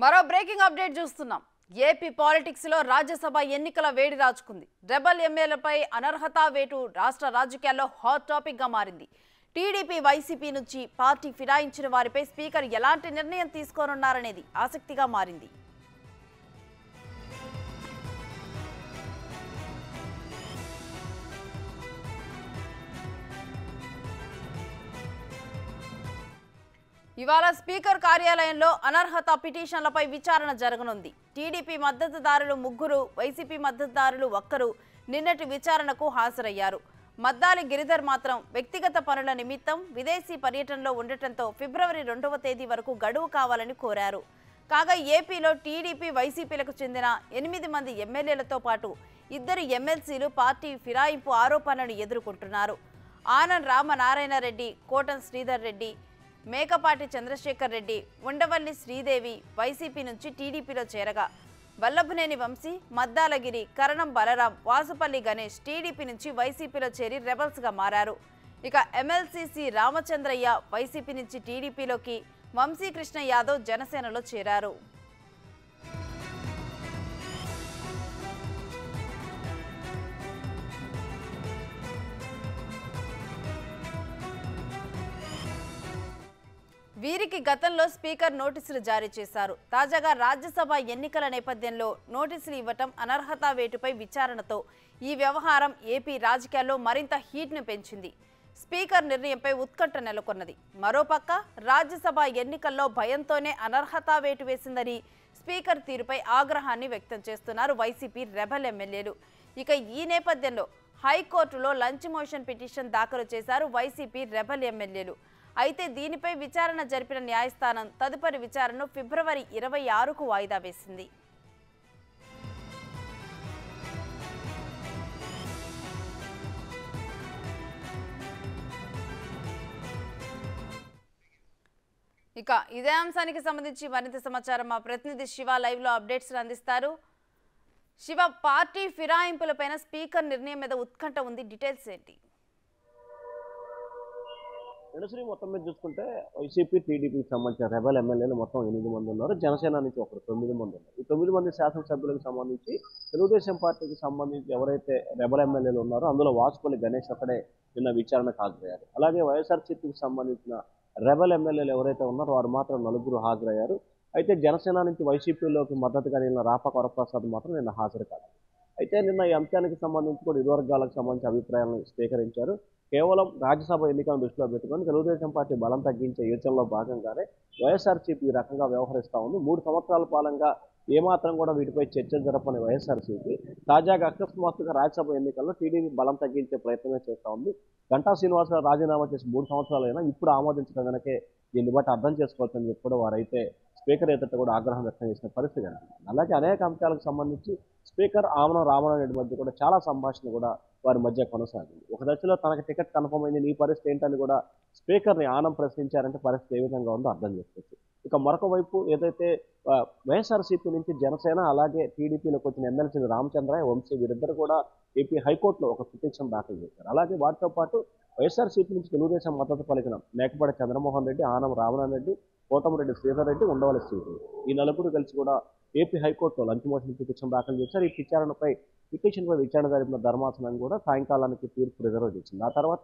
మరో breaking update చూస్తున్నాం AP politics లో రాజ్యసభ ఎన్నికల వేడి రాజుకుంది రెబల్ ఎమ్మెల్యేలపై అనర్హత వేటు రాష్ట్ర రాజకీయాల్లో హాట్ టాపిక్ గా మారింది టీడీపీ వైసీపీ నుంచి పార్టీ ఫిరాయించిన వారిపై స్పీకర్ ఎలాంటి నిర్ణయం తీసుకోనున్నారనేది ఆసక్తిగా మారింది ఇవాళ స్పీకర్ కార్యాలయంలో అనర్హత పిటిషన్లపై విచారణ జరగనుంది టీడీపీ మద్దతుదారులు ముగ్గురు వైసీపీ మద్దతుదారులు ఒక్కరు నిన్నటి విచారణకు హాజరయ్యారు మద్దాలి గిరిధర్ మాత్రం వ్యక్తిగత పనుల నిమిత్తం విదేశీ పర్యటనలో ఉండటంతో ఫిబ్రవరి రెండవ తేదీ వరకు గడువు కావాలని కోరారు కాగా ఏపీలో టీడీపీ వైసీపీలకు చెందిన ఎనిమిది మంది ఎమ్మెల్యేలతో పాటు ఇద్దరు ఎమ్మెల్సీలు పార్టీ ఫిరాయింపు ఆరోపణలను ఎదుర్కొంటున్నారు ఆనంద్ రామనారాయణ రెడ్డి కోటం శ్రీధర్ రెడ్డి మేకపాటి చంద్రశేఖర్ రెడ్డి ఉండవల్లి శ్రీదేవి వైసీపీ నుంచి టీడీపీలో చేరగా వల్లభనేని వంశీ మద్దాలగిరి కరణం బలరాం వాసుపల్లి గణేష్ టీడీపీ నుంచి వైసీపీలో చేరి రెబల్స్గా మారారు ఇక ఎమ్మెల్సీసీ రామచంద్రయ్య వైసీపీ నుంచి టీడీపీలోకి వంశీకృష్ణ యాదవ్ జనసేనలో చేరారు వీరికి గతంలో స్పీకర్ నోటీసులు జారీ చేశారు తాజాగా రాజ్యసభ ఎన్నికల నేపథ్యంలో నోటీసులు ఇవ్వటం అనర్హత వేటుపై విచారణతో ఈ వ్యవహారం ఏపీ రాజకీయాల్లో మరింత హీట్ను పెంచింది స్పీకర్ నిర్ణయంపై ఉత్కంఠ నెలకొన్నది మరోపక్క రాజ్యసభ ఎన్నికల్లో భయంతోనే అనర్హత వేటు వేసిందని స్పీకర్ తీరుపై ఆగ్రహాన్ని వ్యక్తం చేస్తున్నారు వైసీపీ రెబల్ ఎమ్మెల్యేలు ఇక ఈ నేపథ్యంలో హైకోర్టులో లంచ్ మోషన్ పిటిషన్ దాఖలు చేశారు వైసీపీ రెబల్ ఎమ్మెల్యేలు అయితే దీనిపై విచారణ జరిపిన న్యాయస్థానం తదుపరి విచారణను ఫిబ్రవరి ఇరవై ఆరుకు వాయిదా వేసింది ఇక ఇదే అంశానికి సంబంధించి మరింత సమాచారం మా ప్రతినిధి శివ లైవ్ లో అప్డేట్స్ అందిస్తారు శివ పార్టీ ఫిరాయింపులపైన స్పీకర్ నిర్ణయం మీద ఉత్కంఠ ఉంది డీటెయిల్స్ ఏంటి వెనశ్రీ మొత్తం మీద చూసుకుంటే వైసీపీ టీడీపీకి సంబంధించిన రెబల్ ఎమ్మెల్యేలు మొత్తం ఎనిమిది మంది ఉన్నారు జనసేన నుంచి ఒకరు తొమ్మిది మంది ఉన్నారు ఈ తొమ్మిది మంది శాసనసభ్యులకు సంబంధించి తెలుగుదేశం పార్టీకి సంబంధించి ఎవరైతే రెబల్ ఎమ్మెల్యేలు ఉన్నారో అందులో వాసుపల్లి గణేష్ ఒక్కడే నిన్న విచారణకు హాజరయ్యారు అలాగే వైఎస్ఆర్సీపీకి సంబంధించిన రెబల్ ఎమ్మెల్యేలు ఎవరైతే ఉన్నారో వారు మాత్రం నలుగురు హాజరయ్యారు అయితే జనసేన నుంచి వైసీపీలోకి మద్దతుగా నిన్న రాప వరప్రసాద్ మాత్రం నిన్న హాజరు కాదు అయితే నిన్న ఈ అంశానికి సంబంధించి కూడా ఇరు వర్గాలకు సంబంధించిన అభిప్రాయాలను స్వీకరించారు కేవలం రాజ్యసభ ఎన్నికలను దృష్టిలో పెట్టుకొని తెలుగుదేశం పార్టీ బలం తగ్గించే యోచనలో భాగంగానే వైఎస్ఆర్సీపీ ఈ రకంగా వ్యవహరిస్తూ ఉంది మూడు సంవత్సరాల పాలంగా ఏమాత్రం కూడా వీటిపై చర్చ జరపని వైఎస్ఆర్సీపీ తాజాగా అకస్మాత్తుగా రాజ్యసభ ఎన్నికల్లో టీడీపీ బలం తగ్గించే ప్రయత్నమే చేస్తూ ఉంది గంటా శ్రీనివాసరావు రాజీనామా చేసి మూడు సంవత్సరాలైనా ఇప్పుడు ఆమోదించడం వెనకే దీన్ని బట్టి అర్థం చేసుకోవచ్చని చెప్పి కూడా వారైతే స్పీకర్ ఎదుట కూడా ఆగ్రహం వ్యక్తం చేసిన పరిస్థితి కనిపిస్తుంది అలాగే అనేక అంశాలకు సంబంధించి స్పీకర్ ఆమనం రామనాయుడు మధ్య కూడా చాలా సంభాషణ కూడా వారి మధ్య కొనసాగింది ఒక దశలో తనకి టికెట్ కన్ఫర్మ్ అయింది నీ పరిస్థితి ఏంటని కూడా స్పీకర్ని ఆనం ప్రశ్నించారంటే పరిస్థితి ఏ విధంగా ఉందో అర్థం చేసుకోవచ్చు ఇక మరొక వైపు ఏదైతే ఆ, వైఎస్ఆర్సీపీ నుంచి జనసేన అలాగే టీడీపీలోకి వచ్చిన ఎమ్మెల్సీ రామచంద్రయ్య వంశీ వీరిద్దరు కూడా ఏపీ హైకోర్టులో ఒక పిటిషన్ దాఖలు చేశారు అలాగే వాటితో పాటు వైఎస్ఆర్సీపీ నుంచి తెలుగుదేశం మద్దతు పలికిన మేకపాటి చంద్రమోహన్ రెడ్డి ఆనం రామనారాయణ రెడ్డి కోటమిరెడ్డి శ్రీధర్ రెడ్డి ఉండవల్లి శ్రీధర్ ఈ నలుగురు కలిసి కూడా ఏపీ హైకోర్టులో లంచ్ మోషన్ పిటిషన్ దాఖలు చేశారు ఈ విచారణపై పిటిషన్పై విచారణ జరిపిన ధర్మాసనం కూడా సాయంకాలానికి తీర్పు రిజర్వ్ చేసింది ఆ తర్వాత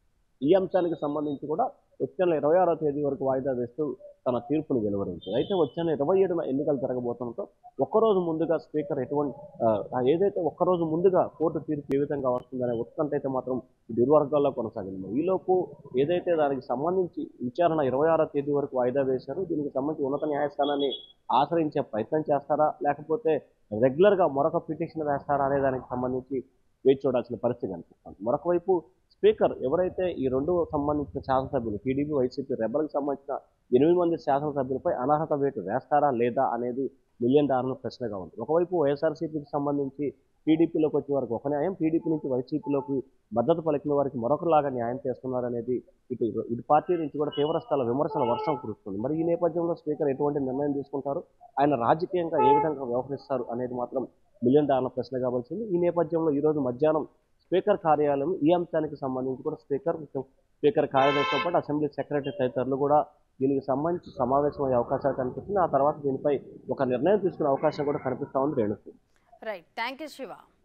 ఈ అంశానికి సంబంధించి కూడా వచ్చే నెల ఇరవై ఆరో తేదీ వరకు వాయిదా వేస్తూ తన తీర్పును వెలువరించింది అయితే వచ్చే నెల ఇరవై ఏడున ఎన్నికలు జరగబోతుండటంతో ఒక్కరోజు ముందుగా స్పీకర్ ఎటువంటి ఆ, ఏదైతే ఒక్కరోజు ముందుగా కోర్టు తీర్పు ఏ విధంగా వస్తుందనే ఉత్కంఠ అయితే మాత్రం ఇది ఇరు వర్గాల్లో కొనసాగింది మరి ఈలోపు ఏదైతే దానికి సంబంధించి విచారణ ఇరవై ఆరో తేదీ వరకు వాయిదా వేశారో దీనికి సంబంధించి ఉన్నత న్యాయస్థానాన్ని ఆశ్రయించే ప్రయత్నం చేస్తారా లేకపోతే రెగ్యులర్గా మరొక పిటిషన్ వేస్తారా అనే దానికి సంబంధించి వేచి చూడాల్సిన పరిస్థితి కనిపిస్తుంది మరొక వైపు స్పీకర్ ఎవరైతే ఈ రెండు సంబంధించిన శాసనసభ్యులు టీడీపీ వైసీపీ రెబల్కి సంబంధించిన ఎనిమిది మంది శాసనసభ్యులపై అనర్హత వేటు వేస్తారా లేదా అనేది మిలియన్ డాలర్ల ప్రశ్నగా ఉంది ఒకవైపు వైఎస్ఆర్సీపీకి సంబంధించి టీడీపీలోకి వచ్చే వరకు ఒక న్యాయం టీడీపీ నుంచి వైసీపీలోకి మద్దతు పలికిన వారికి మరొకలాగా న్యాయం చేస్తున్నారనేది ఇటు ఇటు పార్టీ నుంచి కూడా తీవ్రస్థాయిలో విమర్శల వర్షం కురుస్తుంది మరి ఈ నేపథ్యంలో స్పీకర్ ఎటువంటి నిర్ణయం తీసుకుంటారు ఆయన రాజకీయంగా ఏ విధంగా వ్యవహరిస్తారు అనేది మాత్రం మిలియన్ డాలర్ల ప్రశ్నగా వచ్చింది ఈ నేపథ్యంలో ఈ రోజు మధ్యాహ్నం స్పీకర్ కార్యాలయం ఈ అంశానికి సంబంధించి కూడా స్పీకర్ స్పీకర్ కార్యదర్శితో పాటు అసెంబ్లీ సెక్రటరీ తదితరులు కూడా దీనికి సంబంధించి సమావేశం అయ్యే అవకాశాలు కనిపిస్తుంది ఆ తర్వాత దీనిపై ఒక నిర్ణయం తీసుకునే అవకాశం కూడా కనిపిస్తా ఉంది రేణుకు రైట్ థ్యాంక్ యూ శివ